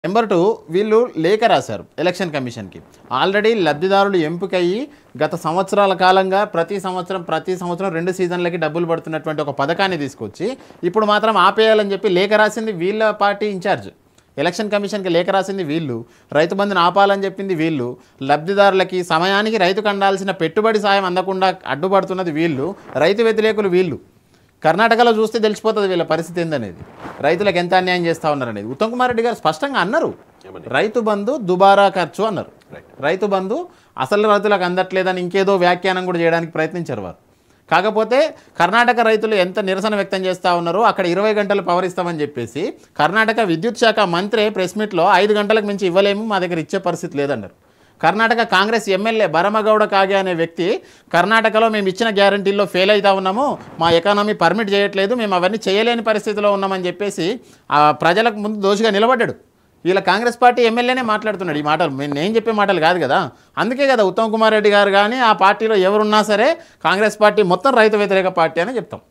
Number two వీళ్ళు లేఖ రాశారు ఎలక్షన్ కమిషన్కి ఆల్రెడీ లబ్ధిదారులు ఎంపికయ్యి గత సంవత్సరాల కాలంగా ప్రతి సంవత్సరం ప్రతి సంవత్సరం రెండు సీజన్లకి డబ్బులు పడుతున్నటువంటి ఒక పథకాన్ని తీసుకొచ్చి ఇప్పుడు మాత్రం ఆపేయాలని చెప్పి లేఖ రాసింది వీళ్ళ పార్టీ ఇన్ఛార్జ్ ఎలక్షన్ కమిషన్కి లేఖ రాసింది వీళ్ళు రైతు బంధుని ఆపాలని చెప్పింది వీళ్ళు లబ్ధిదారులకి సమయానికి రైతుకు అందాల్సిన పెట్టుబడి సాయం అందకుండా అడ్డుపడుతున్నది వీళ్ళు రైతు వ్యతిరేకులు వీళ్ళు కర్ణాటకలో చూస్తే తెలిసిపోతుంది వీళ్ళ పరిస్థితి ఏందనేది రైతులకు ఎంత అన్యాయం చేస్తా ఉన్నారనేది ఉత్తమ్ కుమార్ రెడ్డి గారు స్పష్టంగా అన్నారు ఏమని? రైతు బంధు దుబారా ఖర్చు అన్నారు Right. రైతు బంధు అసలు రైతులకు అందట్లేదని ఇంకేదో వ్యాఖ్యానం కూడా చేయడానికి ప్రయత్నించారు వారు కాకపోతే కర్ణాటక రైతులు ఎంత నిరసన వ్యక్తం చేస్తూ ఉన్నారో అక్కడ ఇరవై గంటలు పవర్ ఇస్తామని చెప్పేసి కర్ణాటక విద్యుత్ శాఖ మంత్రి ప్రెస్ మీట్లో ఐదు గంటలకు మించి ఇవ్వలేము మా దగ్గర ఇచ్చే పరిస్థితి లేదన్నారు కర్ణాటక కాంగ్రెస్ ఎమ్మెల్యే భరమగౌడ కాగే అనే వ్యక్తి కర్ణాటకలో మేము ఇచ్చిన గ్యారంటీల్లో ఫెయిల్ అవుతా ఉన్నాము మా ఎకానమీ పర్మిట్ చేయట్లేదు మేము అవన్నీ చేయలేని పరిస్థితిలో ఉన్నామని చెప్పేసి ఆ ప్రజలకు ముందు దోషిగా నిలబడ్డాడు వీళ్ళ కాంగ్రెస్ పార్టీ ఎమ్మెల్యేనే మాట్లాడుతున్నాడు ఈ మాటలు మేము నేను చెప్పే మాటలు కాదు కదా అందుకే కదా ఉత్తమ్ కుమార్ రెడ్డి గారు కానీ ఆ పార్టీలో ఎవరున్నా సరే కాంగ్రెస్ పార్టీ మొత్తం రైతు వ్యతిరేక పార్టీ అని చెప్తాం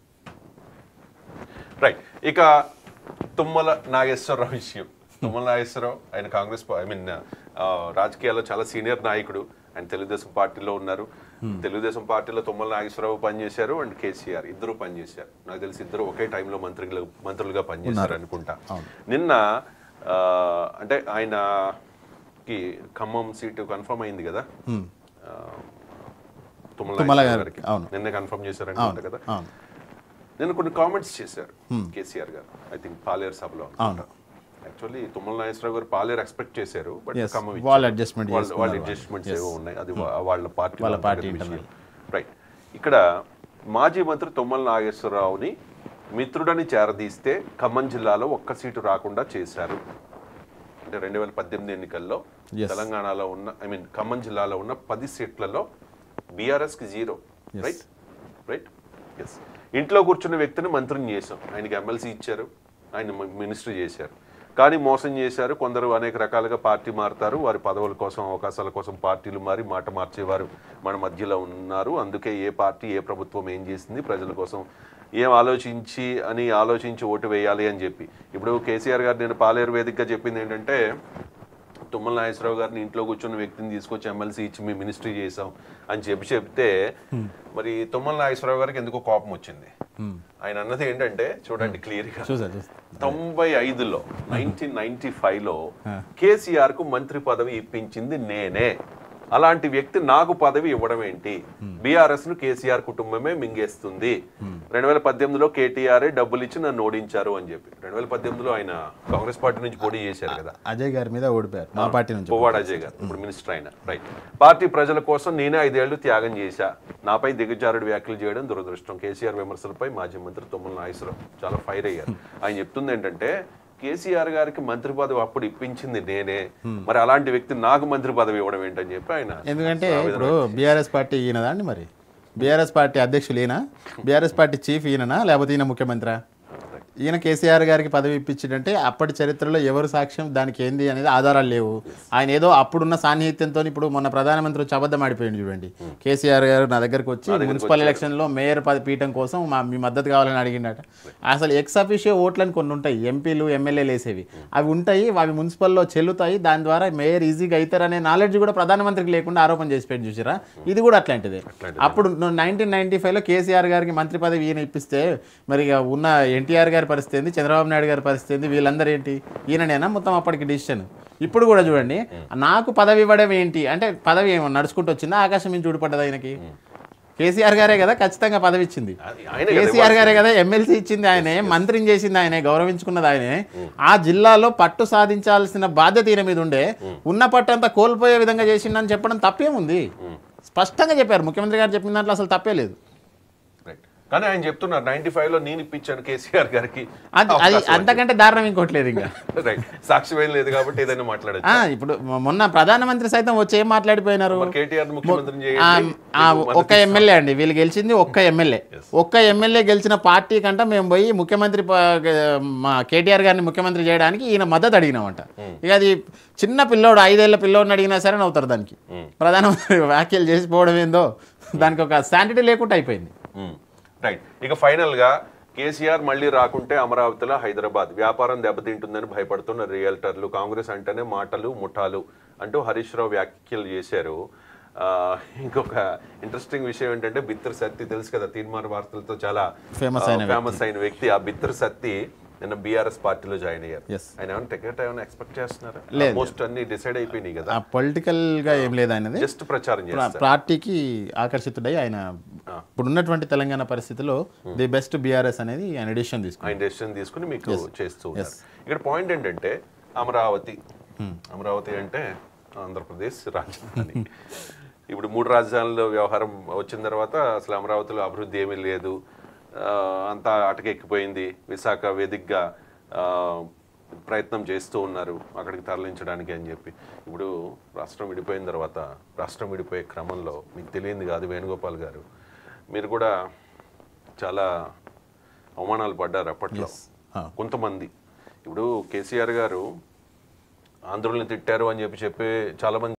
రైట్ ఇక తుమ్మల నాగేశ్వరరావు విషయం తుమ్మల నాగేశ్వరరావు ఆయన కాంగ్రెస్ ఐ మీన్ రాజకీయాల్లో చాలా సీనియర్ నాయకుడు ఆయన తెలుగుదేశం పార్టీలో ఉన్నారు తెలుగుదేశం పార్టీలో తుమ్మల నాగేశ్వరరావు పనిచేశారు అండ్ కేసీఆర్ ఇద్దరు పనిచేశారు నాకు తెలిసి ఇద్దరు ఒకే టైంలో మంత్రులు మంత్రులుగా పనిచేశారు అనుకుంటా నిన్న ఆ, అంటే ఆయనకి ఖమ్మం సీటు కన్ఫర్మ్ అయింది కదా ఆ, తుమ్మల తుమ్మల నాగేశ్వరరావు గారికి, గారికి అవును. నిన్న కన్ఫర్మ్ చేశారు అనుకుంటా కదా అవును నేను కొన్ని కామెంట్స్ చేశారు కేసీఆర్ గారు ఐ థింక్ పాలేరు సభలో అవును యాక్చువల్లీ తుమ్మల నాగేశ్వరరావు గారు పాలేరు ఎక్స్పెక్ట్ చేశారు బట్ Yes. ఖమ్మం ఇచ్చారు. వాళ్ళు adjustment వాళ్ళ- వాళ్ళ చేసుకున్నారు. అడ్జస్ట్మెంట్స్ ఏవో ఉన్నాయి అది వా- వాళ్ళ పార్టీ వాళ్ళ party internal. రైట్ ఇక్కడ మాజీ మంత్రి తుమ్మల నాగేశ్వరరావుని మిత్రుడని చేరదీస్తే ఖమ్మం జిల్లాలో ఒక్క సీటు రాకుండా చేశారు అంటే రెండు వేల పద్దెనిమిది ఎన్నికల్లో Yes. తెలంగాణలో ఉన్న ఐ మీన్ ఖమ్మం జిల్లాలో ఉన్న పది సీట్లలో బీఆర్ఎస్ కి zero Yes. Right right yes ఇంట్లో కూర్చున్న వ్యక్తిని మంత్రిని చేశాం ఆయనకి ఎమ్మెల్సీ ఇచ్చారు ఆయన మినిస్టర్ చేశారు కానీ మోసం చేశారు కొందరు అనేక రకాలుగా పార్టీ మారుతారు వారి పదవుల కోసం అవకాశాల కోసం పార్టీలు మారి మాట మార్చేవారు మన మధ్యలో ఉన్నారు అందుకే ఏ పార్టీ ఏ ప్రభుత్వం ఏం చేసింది ప్రజల కోసం ఏం ఆలోచించి అని ఆలోచించి ఓటు వేయాలి అని చెప్పి ఇప్పుడు కేసీఆర్ గారు నేను పాలేరు వేదికగా చెప్పింది ఏంటంటే తుమ్మల నాగేశ్వరరావు గారిని ఇంట్లో కూర్చున్న వ్యక్తిని తీసుకొచ్చి ఎమ్మెల్సీ ఇచ్చి మేము మినిస్ట్రీ చేసాం అని చెప్పి చెప్తే మరి తుమ్మల నాగేశ్వరరావు గారికి ఎందుకో కోపం వచ్చింది ఆయన అన్నది ఏంటంటే చూడండి క్లియర్ గా చూసా చూసా తొంభై ఐదులో నైన్టీన్ నైన్టీ ఫైవ్ లో కేసీఆర్ కు మంత్రి పదవి ఇప్పించింది నేనే అలాంటి వ్యక్తి నాకు పదవి ఇవ్వడం ఏంటి బీఆర్ఎస్ ను కేసీఆర్ కుటుంబమే మింగేస్తుంది రెండు వేల పద్దెనిమిదిలో కేటీఆర్ డబ్బులు ఇచ్చి నన్ను ఓడించారు అని చెప్పి రెండు వేల పద్దెనిమిదిలో ఆయన కాంగ్రెస్ పార్టీ నుంచి పోటీ చేశారు కదా అజయ్ గారి మీద ఓడిపోయారు మా పార్టీ నుంచి పువ్వాడ అజయ్ గారు ఇప్పుడు మినిస్టర్ అయిన రైట్ పార్టీ ప్రజల కోసం నేనే ఐదేళ్లు త్యాగం చేశా నాపై దిగజారుడు వ్యాఖ్యలు చేయడం దురదృష్టం కేసీఆర్ విమర్శలపై మాజీ మంత్రి తుమ్మల నాగేశ్వరరావు చాలా ఫైర్ అయ్యారు ఆయన చెప్తుంది ఏంటంటే కేసీఆర్ గారికి మంత్రి పదవి అప్పుడు ఇప్పించింది నేనే మరి అలాంటి వ్యక్తి నాకు మంత్రి పదవి ఇవ్వడం ఏంటని చెప్పి ఆయన ఎందుకంటే ఇప్పుడు బీఆర్ఎస్ పార్టీ ఈయనదా అండి మరి బీఆర్ఎస్ పార్టీ అధ్యక్షులు ఈయన బీఆర్ఎస్ పార్టీ చీఫ్ ఈయననా లేకపోతే ఈయన ముఖ్యమంత్రి ఈయన కేసీఆర్ గారికి పదవి ఇప్పించిందంటే అప్పటి చరిత్రలో ఎవరు సాక్ష్యం దానికి ఏంది అనేది ఆధారాలు లేవు ఆయన ఏదో అప్పుడున్న సాన్నిహిత్యంతో ఇప్పుడు మొన్న ప్రధానమంత్రి వచ్చి అబద్ధం ఆడిపోయింది చూడండి కేసీఆర్ గారు నా దగ్గరకు వచ్చి మున్సిపల్ ఎలక్షన్లో మేయర్ పద పీఠం కోసం మా మీ మద్దతు కావాలని అడిగిండట అసలు ఎక్స్ అఫీషియో ఓట్లని కొన్ని ఉంటాయి ఎంపీలు ఎమ్మెల్యేలు వేసేవి అవి ఉంటాయి అవి మున్సిపల్లో చెల్లుతాయి దాని ద్వారా మేయర్ ఈజీగా అవుతారనే నాలెడ్జ్ కూడా ప్రధానమంత్రికి లేకుండా ఆరోపణ చేసి పెట్టి చూసారా ఇది కూడా అట్లాంటిదే అప్పుడు నైన్టీన్ నైన్టీ ఫైవ్లో కేసీఆర్ గారికి మంత్రి పదవి ఈయన ఇప్పిస్తే మరి ఇక ఉన్న ఎన్టీఆర్ గారి పరిస్థితి ఏంది చంద్రబాబు నాయుడు గారి పరిస్థితి ఏంది వీళ్ళందరూ ఏంటి ఈయననేనా మొత్తం అప్పటికి డిసిషన్ ఇప్పుడు కూడా చూడండి నాకు పదవి ఇవ్వడం ఏంటి అంటే పదవి ఏమో నడుచుకుంటూ వచ్చిందా ఆకాశం నుంచి చూడపడ్డది ఆయనకి కేసీఆర్ గారే కదా ఖచ్చితంగా పదవి ఇచ్చింది అది ఆయనే కదా కేసీఆర్ గారే కదా ఎమ్మెల్సీ ఇచ్చింది ఆయనే మంత్రిని చేసింది ఆయనే గౌరవించుకున్నది ఆయనే ఆ జిల్లాలో పట్టు సాధించాల్సిన బాధ్యత ఈయన మీద ఉండే ఉన్న పట్టు అంతా కోల్పోయే విధంగా చేసిండని చెప్పడం తప్పేముంది స్పష్టంగా చెప్పారు ముఖ్యమంత్రి గారు చెప్పిన దాంట్లో అసలు తప్పే లేదు రైట్ కానీ ఆయన చెప్తున్నారు నైన్టీ ఫైవ్ లో నేను ఇప్పించాను కేసీఆర్ గారికి అది అది అంతకంటే దారుణం ఇంకోటి లేదు ఇంకా రైట్ సాక్షి ఏం లేదు కాబట్టి ఏదైనా మాట్లాడచ్చు ఆ, ఇప్పుడు మొ- మొన్న ప్రధానమంత్రి సైతం వచ్చి ఏం మాట్లాడిపోయినారు మరి కేటీఆర్ ముఖ్యమంత్రిని ఆ, చేయండి ఆ, ఒక్క ఎమ్మెల్యే అండి వీళ్ళు గెలిచింది ఒక్క ఎమ్మెల్యే ఒక్క ఎమ్మెల్యే గెలిచిన పార్టీ కంటే మేము పోయి ముఖ్యమంత్రి ప- గ- మా కేటీఆర్ గారిని ముఖ్యమంత్రి చేయడానికి ఈయన మద్దతు అడిగినామంట ఇక అది చిన్న పిల్లోడు ఐదేళ్ల పిల్లోడిని అడిగినా సరే నవ్వుతారు దానికి ప్రధానమంత్రి వ్యాఖ్యలు చేసిపోవడం ఏందో దానికి ఒక శాంటిటీ లేకుండా అయిపోయింది రైట్ ఇక ఫైనల్ గా కేసీఆర్ మళ్ళీ రాకుంటే అమరావతిలో హైదరాబాద్ వ్యాపారం దెబ్బతింటుందని భయపడుతున్న రియల్టర్లు కాంగ్రెస్ అంటేనే మాటలు ముఠాలు అంటూ హరీష్ రావు వ్యాఖ్యలు చేశారు ఆ, ఇంకొక ఇంట్రెస్టింగ్ విషయం ఏంటంటే బిత్తర్ సత్తి తెలుసు కదా తీర్మాన వార్తలతో చాలా Famous అయిన ఫేమస్ అయిన వ్యక్తి ఆ బిత్తర్ సత్తి నిన్న బీఆర్ఎస్ పార్టీలో జాయిన్ అయ్యారు Yes. ఆయన ఏమైనా టికెట్ ఏమైనా ఎక్స్పెక్ట్ చేస్తున్నారా లేదు. ఆల్మోస్ట్ అన్ని డిసైడ్ అయిపోయినాయి కదా ఆ పొలిటికల్ గా ఏం లేదు ఆయనది జస్ట్ ప్రచారం ప్రా- చేస్తారు పార్టీకి ఆకర్షితుడై ఆయన ఇప్పుడున్నటువంటి తెలంగాణ పరిస్థితిలో ది బెస్ట్ బీఆర్ఎస్ అనేది ఆయన ఎడిషన్ తీసుకున్నాడు ఆయన డెసిషన్ తీసుకుని మీకు చేస్తూ ఉన్నారు ఇక్కడ పాయింట్ ఏంటంటే అమరావతి అమరావతి అంటే ఆంధ్రప్రదేశ్ రాజధాని ఇప్పుడు మూడు రాజధానుల వ్యవహారం వచ్చిన తర్వాత అసలు అమరావతిలో అభివృద్ధి ఏమీ లేదు ఆ, అంతా అటకెక్కిపోయింది విశాఖ వేదికగా ఆ, ప్రయత్నం చేస్తూ ఉన్నారు అక్కడికి తరలించడానికి అని చెప్పి ఇప్పుడు రాష్ట్రం విడిపోయిన తర్వాత రాష్ట్రం విడిపోయే క్రమంలో మీకు తెలియంది కాదు వేణుగోపాల్ గారు మీరు కూడా చాలా అవమానాలు పడ్డారు అప్పట్లో Ah. కొంతమంది ఇప్పుడు కేసీఆర్ గారు ఆంధ్రుల్ని తిట్టారు అని చెప్పి చెప్పి చాలా మంది